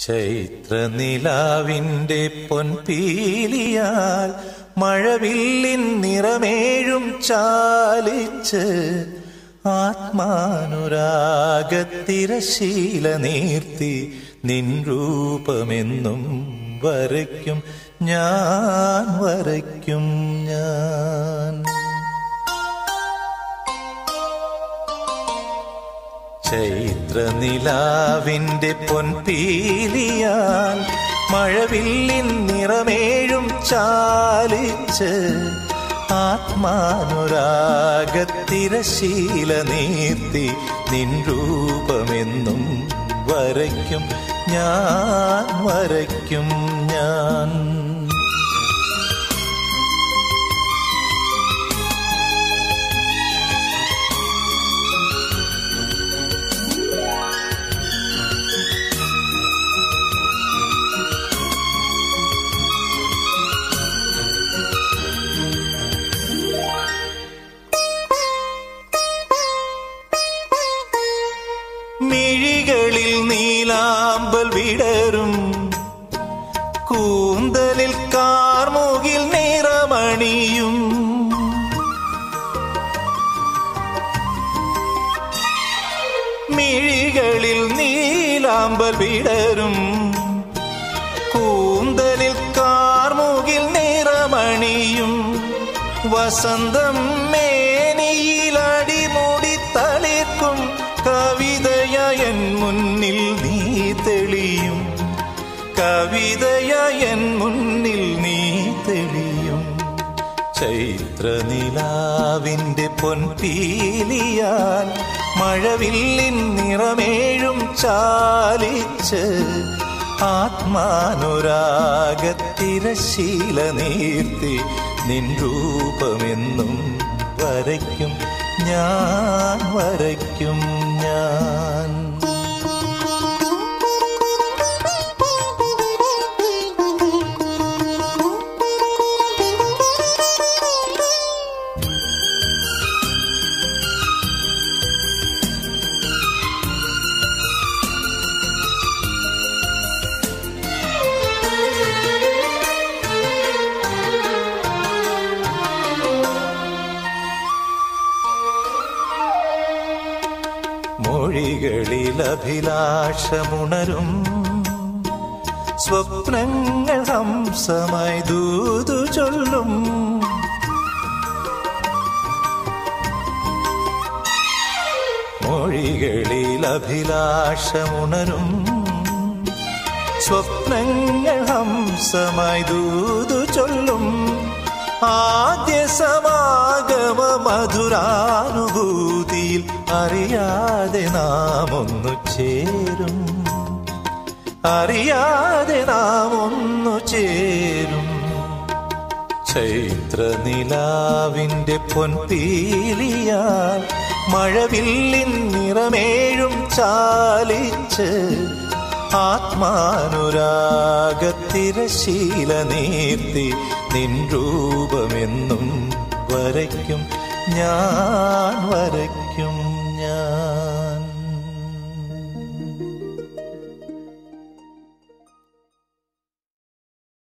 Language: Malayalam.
ചൈത്രനിലാവിന്റെ പൊൻപീലിയാൽ മഴവില്ലിൻ നിറമേഴും ചാലിച്ച് ആത്മാനുരാഗത്തിരശീല നീർത്തി നിൻ രൂപമെന്നും വരയ്ക്കും ഞാൻ വരയ്ക്കും ഞാൻ ചൈത്രനിലാവിന്റെ പൊൻപീലിയാൽ മഴവില്ലിൻ നിറമേഴും ചാലിച്ച് ആത്മാനുരാഗത്തിരശീല നീർത്തി നിൻ രൂപമെന്നും വരയ്ക്കും ഞാൻ വരയ്ക്കും ഞാൻ മിഴികളിൽ നീലാമ്പൽ വിടരും കൂന്തലിൽ കാർമുകിൽ നിറമണിയും മിഴികളിൽ നീലാമ്പൽ വിടരും കൂന്തലിൽ കാർമുകിൽ നിറമണിയും വസന്തം മേനിയിലടിമുടി തളിർക്കും കവിതയൻ മുന്നിൽ നീ തെളിയും കവിതയൻ മുന്നിൽ നീ തെളിയും ചൈത്രനിലാവിന്റെ പൊൻപീലിയാൽ മഴവില്ലിൻ നിറമേഴും ചാലിച്ച് ആത്മാനുരാഗത്തിരശീല നീർത്തി നിൻ രൂപമെന്നും വരയ്ക്കും ഞാൻ വരയ്ക്കും ഞാൻ മൊഴികളിൽ അഭിലാഷമുണരും സ്വപ്നങ്ങൾ ഹംസമായി ദൂതു ചൊല്ലും മൊഴികളിൽ അഭിലാഷമുണരും സ്വപ്നങ്ങൾ ഹംസമായി ദൂതു ചൊല്ലും ആദ്യ സമാഗമ മധുരാനുഭൂതിയിൽ അറിയാതെ നാം ഒന്നു ചേരും അറിയാതെ നാം ഒന്നു ചേരും ചൈത്രനിലാവിന്റെ പൊൻപീലിയാൽ മഴവില്ലിൻ നിറമേഴും ചാലിച്ച് ആത്മാനുരാഗത്തിരശീല നീർത്തി നിൻ രൂപമെന്നും വരയ്ക്കും ഞാൻ വരയ്ക്കും ഞാൻ